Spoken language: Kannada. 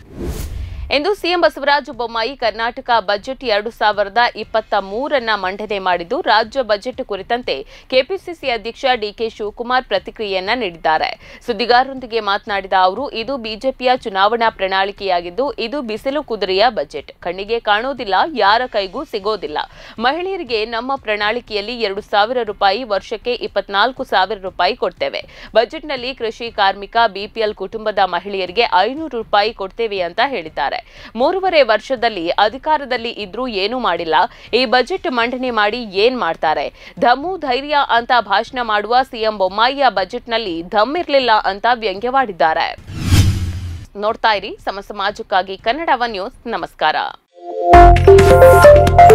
ಎಂದು ಸಿಎಂ ಬಸವರಾಜ ಬೊಮ್ಮಾಯಿ ಕರ್ನಾಟಕ ಬಜೆಟ್ ಎರಡು ಸಾವಿರದ ಇಪ್ಪತ್ತ ಮೂರನ್ನ ಮಂಡನೆ ಮಾಡಿದ್ದು ರಾಜ್ಯ ಬಜೆಟ್ ಕುರಿತಂತೆ ಕೆಪಿಸಿಸಿ ಅಧ್ಯಕ್ಷ ಡಿಕೆ ಶಿವಕುಮಾರ್ ಪ್ರತಿಕ್ರಿಯೆಯನ್ನ ನೀಡಿದ್ದಾರೆ ಸುದ್ದಿಗಾರರೊಂದಿಗೆ ಮಾತನಾಡಿದ ಅವರು ಇದು ಬಿಜೆಪಿಯ ಚುನಾವಣಾ ಪ್ರಣಾಳಿಕೆಯಾಗಿದ್ದು ಇದು ಬಿಸಿಲು ಕುದುರೆಯ ಬಜೆಟ್ ಕಣ್ಣಿಗೆ ಕಾಣೋದಿಲ್ಲ ಯಾರ ಕೈಗೂ ಸಿಗೋದಿಲ್ಲ ಮಹಿಳೆಯರಿಗೆ ನಮ್ಮ ಪ್ರಣಾಳಿಕೆಯಲ್ಲಿ ಎರಡು ಸಾವಿರ ರೂಪಾಯಿ ವರ್ಷಕ್ಕೆ ಇಪ್ಪತ್ನಾಲ್ಕು ಸಾವಿರ ರೂಪಾಯಿ ಕೊಡ್ತೇವೆ ಬಜೆಟ್ನಲ್ಲಿ ಕೃಷಿ ಕಾರ್ಮಿಕ ಬಿಪಿಎಲ್ ಕುಟುಂಬದ ಮಹಿಳೆಯರಿಗೆ ಐನೂರು ರೂಪಾಯಿ ಕೊಡ್ತೇವೆ ಅಂತ ಹೇಳಿದ್ದಾರೆ ಮೂರುವರೆ ವರ್ಷದಲ್ಲಿ ಅಧಿಕಾರದಲ್ಲಿ ಇದ್ರೂ ಏನೂ ಮಾಡಿಲ್ಲ ಈ ಬಜೆಟ್ ಮಂಡನೆ ಮಾಡಿ ಏನ್ ಮಾಡ್ತಾರೆ ಧಮ್ಮು ಧೈರ್ಯ ಅಂತ ಭಾಷಣ ಮಾಡುವ ಸಿಎಂ ಬೊಮ್ಮಾಯಿಯ ಬಜೆಟ್ನಲ್ಲಿ ಧಮ್ ಇರಲಿಲ್ಲ ಅಂತ ವ್ಯಂಗ್ಯವಾಡಿದ್ದಾರೆ ನೋಡ್ತಾ ಇರಿ ಸಮ ಸಮಾಜಕ್ಕಾಗಿ ಕನ್ನಡವ ನ್ಯೂಸ್ ನಮಸ್ಕಾರ